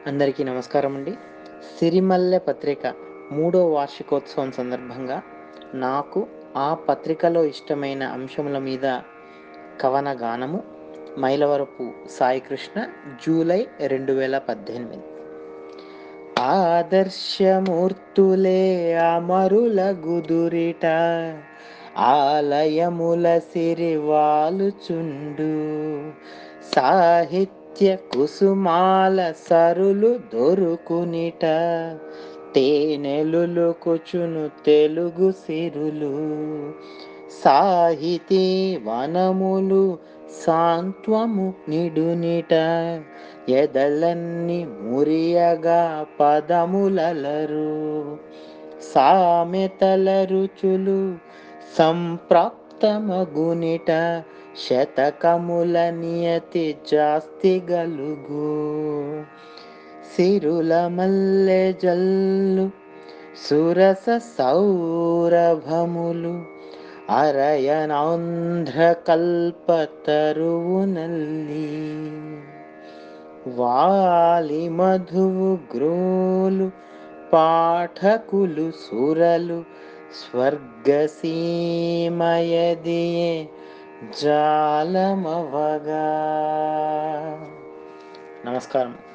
అందరికీ నమస్కారం అండి సిరిమల్లె పత్రిక మూడో వార్షికోత్సవం సందర్భంగా నాకు ఆ పత్రికలో ఇష్టమైన అంశముల మీద కవన గానము మైలవరపు సాయికృష్ణ జూలై రెండు వేల పద్దెనిమిది ఆదర్శమూర్తులే అమరుల గుదురిట ఆలయముల సిరివాలుచుండు సాహిత్య కుసుమాల సరులు దొరుకునిట తేనెలులు కుచును తెలుగు సిరులు సాహితీ వనములు సాంత్వము నిడునిట ఎదలన్ని మురియగా పదములలరు సామెతల రుచులు సంప్రాప్తమగునిట శతకముల నియతి జాస్తి గలుగు సిరుల మల్లె జల్లు సురస సౌరభములు అరయనాంధ్ర కల్పతరువునల్లి వాలి మధువు గ్రోలు పాఠకులు సురలు స్వర్గసీమయదియే జాలమవగా నమస్కారం